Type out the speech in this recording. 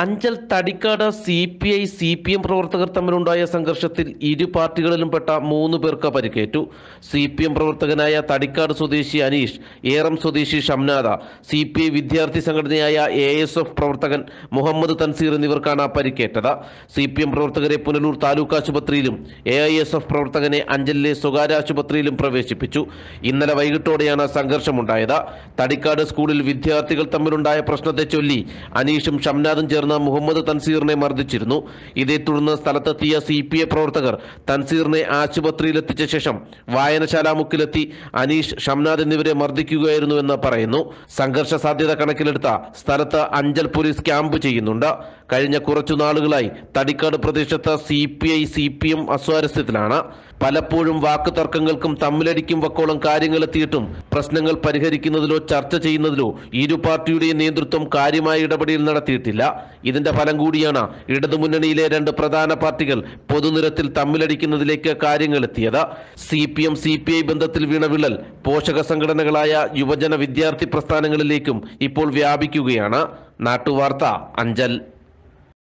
Anchal Thadikkad C P I C P M പ്രവർത്തകർ തമ്മിലുണ്ടായ സംഘർഷത്തിൽ ഇരു പാർട്ടികളിലും പെട്ട മൂന്ന് പേർക്ക് പരിക്കേറ്റു സി പി എം പ്രവർത്തകനായ തടിക്കാട് സ്വദേശി അനീഷ് ഏറം സ്വദേശി ഷംനാദ സി പി ഐ വിദ്യാർത്ഥി സംഘടനയായ എ എസ് എഫ് പ്രവർത്തകൻ മുഹമ്മദ് തൻസീർ എന്നിവർക്കാണ് പരിക്കേറ്റത് സി പി എം പ്രവർത്തകരെ പുനലൂർ താലൂക്ക് ആശുപത്രിയിലും എ ഐ എസ് എഫ് പ്രവർത്തകനെ അഞ്ചലിലെ സ്വകാര്യ ആശുപത്രിയിലും പ്രവേശിപ്പിച്ചു ഇന്നലെ വൈകിട്ടോടെയാണ് സംഘർഷമുണ്ടായത് തടിക്കാട് സ്കൂളിൽ വിദ്യാർത്ഥികൾ തമ്മിലുണ്ടായ പ്രശ്നത്തെ ചൊല്ലി അനീഷും ഷംനാദും ചേർന്ന് മുഹമ്മദ് തൻസീറിനെ മർദ്ദിച്ചിരുന്നു ഇതേ തുടർന്ന് സ്ഥലത്തെത്തിയ സി പി ഐ പ്രവർത്തകർ തൻസീറിനെ ആശുപത്രിയിലെത്തിച്ച ശേഷം വായനശാല മുക്കിലെത്തി അനീഷ് ഷംനാദ് എന്നിവരെ മർദ്ദിക്കുകയായിരുന്നുവെന്ന് പറയുന്നു സംഘർഷ സാധ്യത കണക്കിലെടുത്ത സ്ഥലത്ത് അഞ്ചൽ പോലീസ് ക്യാമ്പ് ചെയ്യുന്നുണ്ട് കഴിഞ്ഞ കുറച്ചു നാളുകളായി തടിക്കാട് പ്രദേശത്ത് C P I C P M അസ്വാരസ്യത്തിലാണ് പലപ്പോഴും വാക്ക് തർക്കങ്ങൾക്കും തമ്മിലടിക്കും വക്കോളം കാര്യങ്ങളെത്തിയിട്ടും പ്രശ്നങ്ങൾ പരിഹരിക്കുന്നതിലോ ചർച്ച ചെയ്യുന്നതിലോ ഇരു പാർട്ടിയുടെയും നേതൃത്വം കാര്യമായ ഇടപെടൽ നടത്തിയിട്ടില്ല ഇതിന്റെ ഫലം കൂടിയാണ് ഇടതുമുന്നണിയിലെ രണ്ട് പ്രധാന പാർട്ടികൾ പൊതുനിരത്തിൽ തമ്മിലടിക്കുന്നതിലേക്ക് കാര്യങ്ങളെത്തിയത് C P M C P I ബന്ധത്തിൽ വീണ വിള്ളൽ പോഷക സംഘടനകളായ യുവജന വിദ്യാർത്ഥി പ്രസ്ഥാനങ്ങളിലേക്കും ഇപ്പോൾ വ്യാപിക്കുകയാണ് നാട്ടുവാർത്ത അഞ്ചൽ